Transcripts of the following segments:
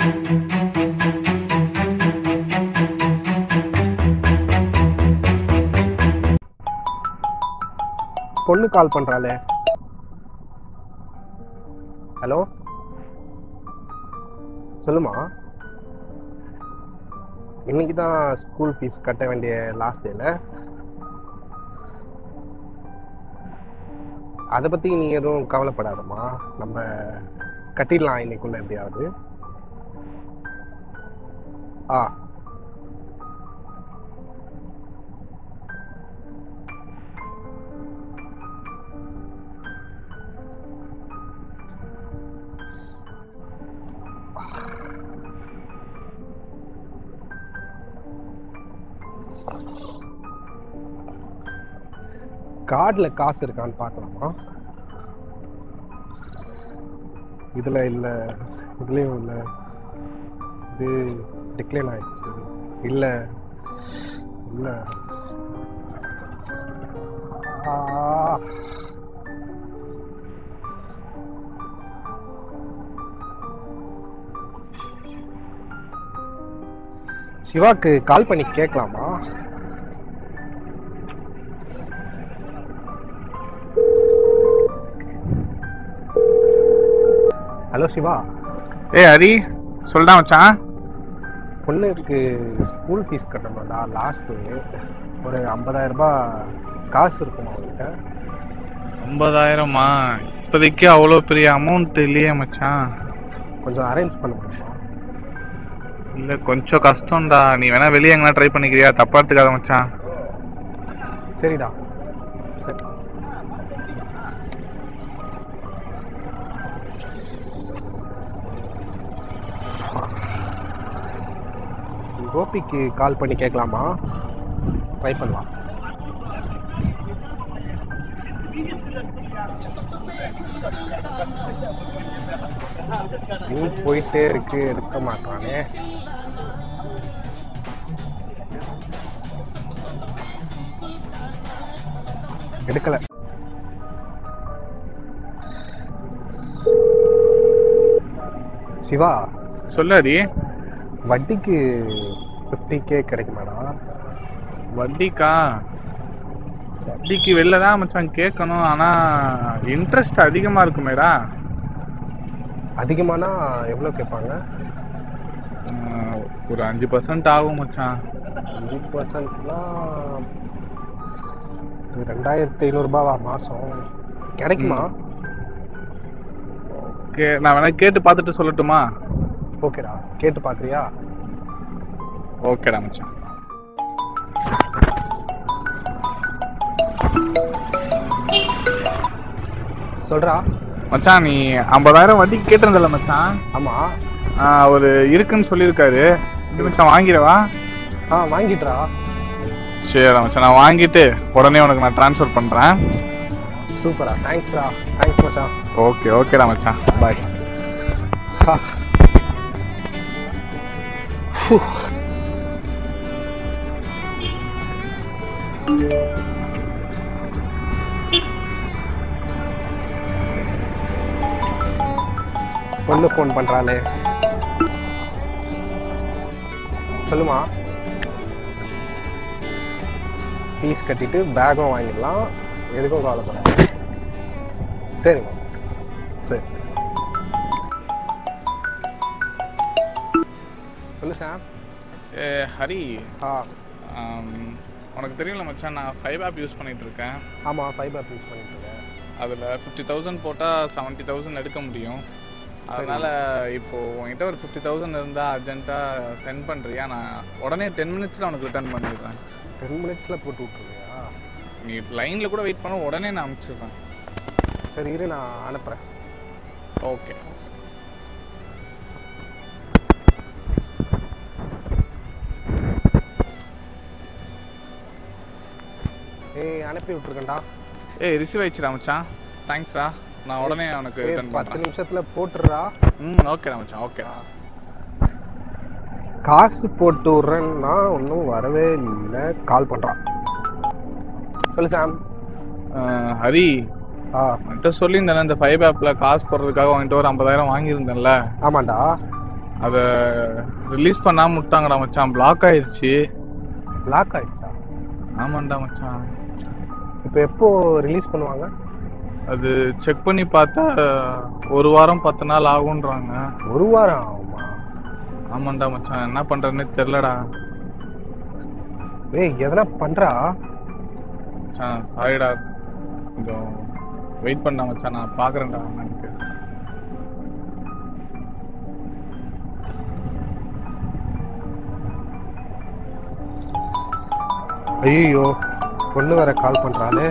பொண்ணு கால் பண்றாளே ஹலோ சொல்லுமா இன்னைக்கு தான் ஸ்கூல் ஃபீஸ் கட்ட வேண்டிய லாஸ்ட் டேல அதை பற்றி நீ எதுவும் கவலைப்படாதம்மா நம்ம கட்டிடலாம் இன்னைக்குள்ள எப்படியாவது ஆ கார்டில் காசு இருக்கான்னு பார்க்கலாமா இதில் இல்லை இதுலேயும் இல்லை இது டிக்ளைன் ஆயிடுச்சு இல்லை இல்லை ஆ. சிவாக்கு கால் பண்ணி கேட்கலாமா ஹலோ சிவா ஏய் ஹரி சொல்டா மச்சான் பொண்ணுக்கு ஸ்கூல் ஃபீஸ் கட்டணும்டா லாஸ்ட்டு ஒரு 50000 ரூபாய் காசு இருக்குமா அவங்ககிட்ட ஐம்பதாயிரமா இப்போதைக்கு அவ்வளோ பெரிய அமௌண்ட் இல்லையே மச்சான் கொஞ்சம் அரேஞ்ச் பண்ண முடியுமா இல்லை கொஞ்சம் கஷ்டம்டா நீ வேணா வெளியே எங்கன்னா ட்ரை பண்ணிக்கிறியா தப்பா எடுத்துக்காத மச்சான் சரிடா சரி கோபிக்கு கால் பண்ணி கேட்கலாமா ட்ரை பண்ணலாம் நீ போயிட்டே இருக்கு எடுக்க மாட்டானே எடுக்கல சிவா சொல்லு ஹரி வட்டிக்கு ஃபிஃப்டி கே கிடைக்குமாடா வட்டிக்கா வட்டிக்கு வெளில தான் மச்சான் கேட்கணும் ஆனால் இன்ட்ரெஸ்ட் அதிகமாக இருக்குமேடா அதிகமானா எவ்வளோ கேட்பாங்க ஆஹ், ஒரு அஞ்சு பர்சன்ட் ஆகும் மச்சான் அஞ்சு பர்சன்ட்னா ரெண்டாயிரத்தி ஐநூறுரூபாவா மாதம் கிடைக்குமா ஓகே நான் வேணா கேட்டு பார்த்துட்டு சொல்லட்டுமா ஓகேடா கேட்டு பார்க்குறியா ஓகேடா மச்சான் சொல்கிறா மச்சான் நீ ஐம்பதாயிரம் வட்டிக்கு கேட்டிருந்தல மச்சான் ஆமாம் ஆஹ், அவரு இருக்குன்னு சொல்லியிருக்காரு இது மச்சான் வாங்கிடவா ஆ வாங்கிட்டுறா சரி மச்சான் நான் வாங்கிட்டு உடனே உனக்கு நான் ட்ரான்ஸ்ஃபர் பண்ணுறேன் சூப்பரா தேங்க்ஸ்டா தேங்க்ஸ் மச்சான் ஓகே ஓகேடா மச்சான் பாய் ஹா. ஹூ. பொண்ணு ஃபோன் பண்றாளே சொல்லுமா ஃபீஸ் கட்டிட்டு பேக்கும் வாங்கிடலாம் எதுக்கும் கவலைப்படாது சரிம்மா சரி சொல்லு சாம் ஏ ஹரி ஆ ஆம், உனக்கு தெரியல மச்சான் நான் ஃபைவ் ஆப் யூஸ் பண்ணிட்டு இருக்கேன் ஆமாம் ஃபைவ் ஆப் யூஸ் பண்ணிட்டு இருக்கேன் அதில் ஃபிஃப்டி தௌசண்ட் போட்டால் செவன்ட்டி தௌசண்ட் எடுக்க முடியும் அதனால் இப்போ உன்கிட்ட ஒரு ஃபிஃப்டி தௌசண்ட் இருந்தால் அர்ஜென்ட்டாக சென்ட் பண்ணுறியா நான் உடனே டென் மினிட்ஸில் உனக்கு ரிட்டர்ன் பண்ணிடுறேன் டென் மினிட்ஸில் போட்டு விட்ருவியா நீ லைனில் கூட வெயிட் பண்ண உடனே நான் அனுப்பிச்சிடுறேன் சரி இரு நான் அனுப்புகிறேன் ஓகே ஏய் அனுப்பி விட்ருக்கேன்டா ஏய் ரிசீவ் ஆயிடுச்சுடா மச்சான் தேங்க்ஸ்டா நான் உடனே உனக்கு ஏய் ரிட்டர்ன் பத்து பண்ணுறேன் நிமிஷத்தில் போட்டுடுறா ம் ஓகேடா மச்சான் ஓகேடா காசு போட்டு விட்றேன்னா ஒன்றும் வரவே இல்லை கால் பண்ணுறான் சொல்லு சாம் அஹ், ஹரி ஆ என்கிட்ட சொல்லியிருந்தேன்ல இந்த ஃபைவ் ஆப்பில் காசு போடுறதுக்காக உன்கிட்ட ஒரு ஐம்பதாயிரம் வாங்கியிருந்தேன்ல ஆமாண்டா அதை ரிலீஸ் பண்ணாம விட்டாங்கடா மச்சான் பிளாக் ஆயிடுச்சு லாக் ஆயிடுச்சா ஆமாண்டா மச்சான் இப்போ எப்போ ரிலீஸ் பண்ணுவாங்க அது செக் பண்ணி பார்த்தா ஒரு வாரம் பத்து நாள் ஆகுன்றாங்க ஒரு வாரம் ஆகுமா ஆமாண்டா மச்சான் என்ன பண்றதுன்னே தெரிலடா ஏய் எதனா பண்றா மச்சான் சாரிடா கொஞ்சம் வெயிட் பண்ணா மச்சான் நான் பாக்குறேன்டா எனக்கு ஐயோ பொண்ணு வேற கால் பண்றாளே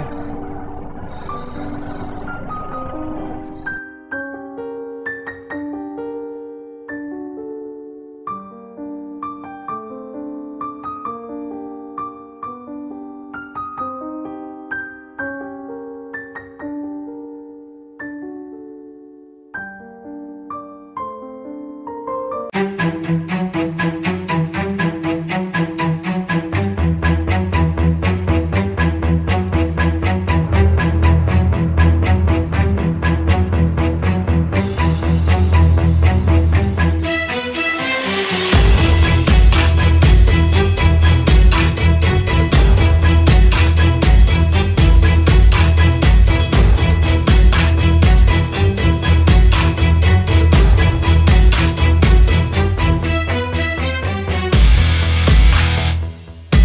Thank